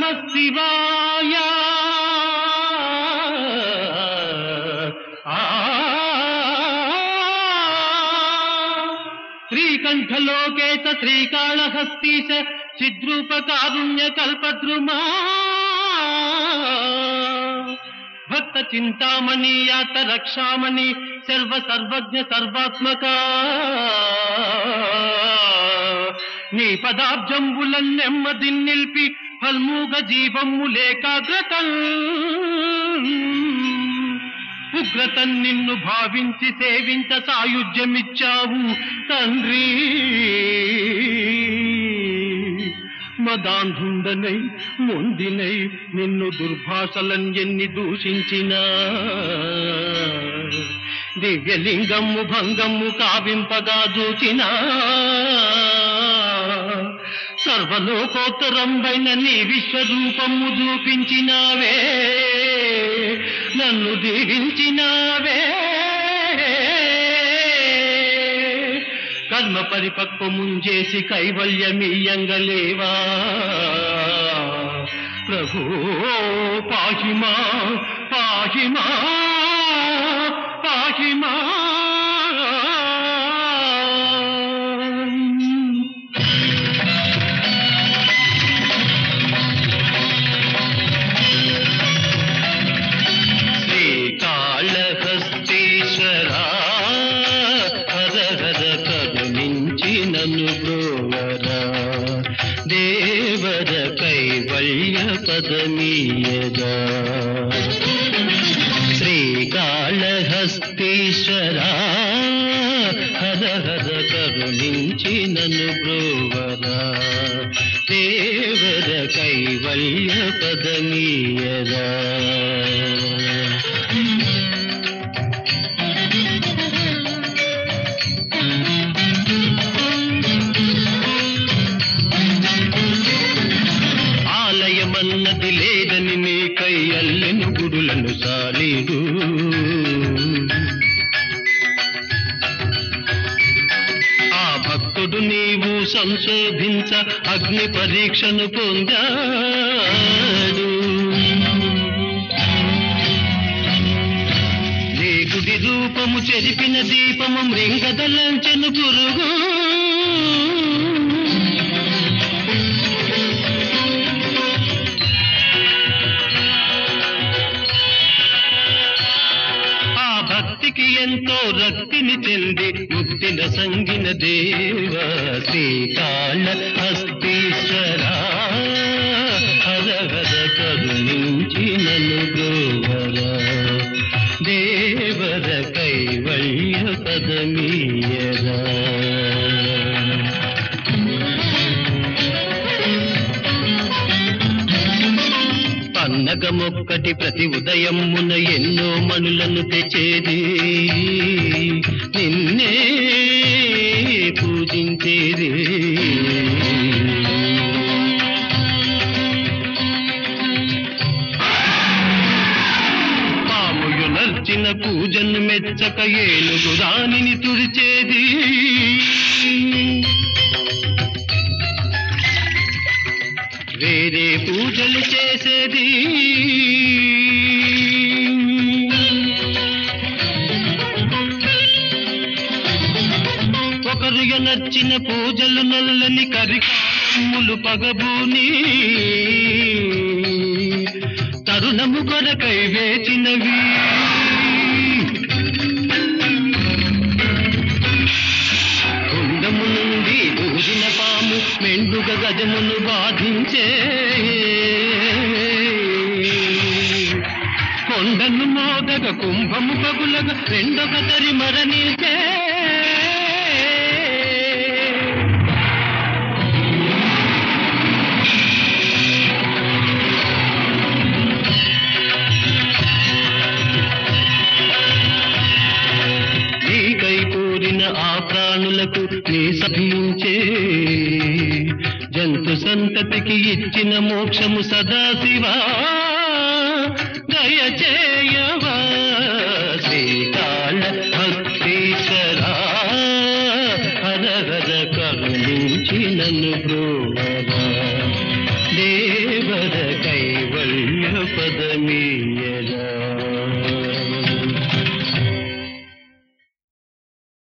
శివాయ ఆ శ్రీకంఠలోకేశ శ్రీకాళహస్తీశ చిద్రూపకారుణ్య కల్పద్రుమా భక్త చింతామణి యాత రక్షామణి సర్వ సర్వజ్ఞ సర్వాత్మక నీ పదాబ్జంబులన్ నెమ్మది నిలిపి ఫల్మూగ జీవమ్ములేకాగ్రత ఉగ్రత నిన్ను భావించి సేవించ సాయుధ్యమిచ్చావు తండ్రి మదాంధుండనై మొండినై నిన్ను దుర్భాషలన్ ఎన్ని దూషించినా దివ్యలింగము భంగము కావింపగా చూచినా సర్వలోకోత్తరంబైన నీ విశ్వరూపము చూపించినావే నన్ను దీవించినావే కర్మ పరిపక్వముంజేసి కైవల్యమీయంగలేవా ప్రభు పాహిమా పాహిమా పాహిమా శ్రీకాళహస్తీశ్వరా హర హర కరుణించి నన్ను బ్రోవరా దేవర కైవల్య పదమీయగా శ్రీకాళహస్తీశ్వరా హర హర కరుణించి నన్ను బ్రోవరా దేవర కైవల్య పదమీయరా ఆలయమన్నది లేదని నీకై అల్లెను గురులను సాలీడు ఆ భక్తుడు నీవు సంశోధించ అగ్ని పరీక్షను పొందాడు నీ గుడి రూపము చెరిపిన దీపము మృంగదలంచెను పురుగు ఆ భక్తికి ఎంతో రక్తిని చెంది ముక్తిన సంగిన దేవ శ్రీకాళ హస్తీశ్వర హర హర కరుణించి నన్ను గోవర దేవర కైవల్య పదమీయరా పన్నగమొక్కటి ప్రతి ఉదయమున ఎన్నో మనులను తెచ్చేది నిన్నే పూజించేది పాముయు నర్చిన పూజను మెచ్చక ఏనుగు రాణిని తుడిచేది వేరే పూజలు చేసేది ఒకరు నచ్చిన పూజలు నల్లని కరికాములు పగబూని తరుణము కొరకై వేచినవి కుండము నుండి దూరిన పాము మెండుగ గజమును బాధించే కొండను మోదగ కుంభము పగులగ రెండొక తరి మరణించే నీకై కోరిన ఆ ప్రాణులకు నీ సభించే జంతు సంతతికి ఇచ్చిన మోక్షము సదాశివా దయచేయవా శ్రీకాళ భక్తీశ్వరా హర హర కరుణించి నన్ను బ్రోవరా దేవర నీ